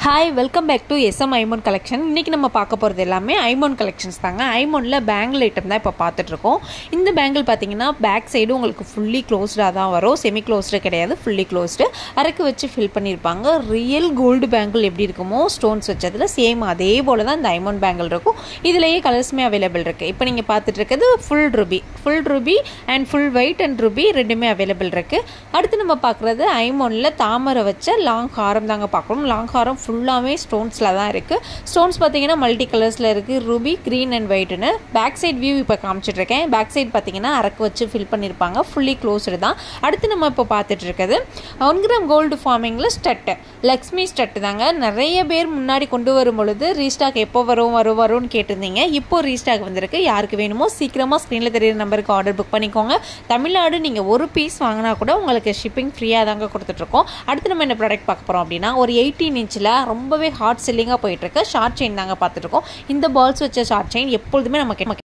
hi welcome back to SM ஐமோன் collection இன்றைக்கி நம்ம பார்க்க போகிறது எல்லாமே ஐமோன் கலெக்ஷன்ஸ் தாங்க ஐமோனில் பேங்கிள் ஐட்டம் தான் இப்போ பார்த்துட்ருக்கோம் இந்த பேங்கிள் பார்த்தீங்கன்னா பேக் சைடு உங்களுக்கு ஃபுல்லி க்ளோஸ்டாக தான் வரும் செமி க்ளோஸ்டு கிடையாது ஃபுல்லி க்ளோஸ்டு அரைக்கு வச்சு ஃபில் பண்ணியிருப்பாங்க ரியல் கோல்டு பேங்கிள் எப்படி இருக்குமோ ஸ்டோன்ஸ் வச்சதில் சேம் அதே போல் தான் இந்த ஐமோன் பேங்கிள் இருக்கும் இதுலேயே கலர்ஸுமே அவைலபிள் இருக்குது இப்போ நீங்கள் பார்த்துட்டு இருக்கிறது full ruby full ruby and full white and ruby ரெண்டுமே அவைலபிள் இருக்குது அடுத்து நம்ம பார்க்குறது ஐமோனில் தாமரை வச்ச லாங் ஹாரம் தாங்க பார்க்கணும் லாங் ஹாரம் ஃபுல்லாகவே ஸ்டோன்ஸில் தான் இருக்குது ஸ்டோன்ஸ் பார்த்தீங்கன்னா மல்டி கலர்ஸில் இருக்குது ரூபி க்ரீன் அண்ட் ஒயிட்னு பேக் சைட் வியூ இப்போ காமிச்சிட்ருக்கேன் பேக் சைட் பார்த்தீங்கன்னா அரக்கு வச்சு ஃபில் பண்ணியிருப்பாங்க ஃபுல்லி க்ளோஸ்டு தான் அடுத்து நம்ம இப்போ பார்த்துட்டு இருக்கிறது ஒன் கிராம் கோல்டு ஃபார்மிங்கில் ஸ்டட்டு லக்ஷ்மி ஸ்டட்டு தாங்க நிறைய பேர் முன்னாடி கொண்டு வரும் பொழுது ரீஸ்டாக் எப்போ வரும் வரும் வரும்னு கேட்டிருந்தீங்க இப்போ ரீஸ்டாக் வந்திருக்கு யாருக்கு வேணுமோ சீக்கிரமாக ஸ்க்ரீனில் தெரியுற நம்பருக்கு ஆர்டர் புக் பண்ணிக்கோங்க தமிழ்நாடு நீங்கள் ஒரு பீஸ் வாங்கினா கூட உங்களுக்கு ஷிப்பிங் ஃப்ரீயாக தாங்க கொடுத்துட்ருக்கோம் அடுத்து நம்ம என்ன ப்ராடக்ட் பார்க்க போகிறோம் அப்படின்னா ஒரு எயிட்டீன் இன்ச்சில் ரொம்பவே ஹாட் செல்லிங்காக போயிட்டுருக்கு ஷார்ட் செயின் தாங்க பார்த்துட்ருக்கோம் இந்த பால்ஸ் வச்ச ஷார்ட் செயின் எப்பொழுதுமே நமக்கு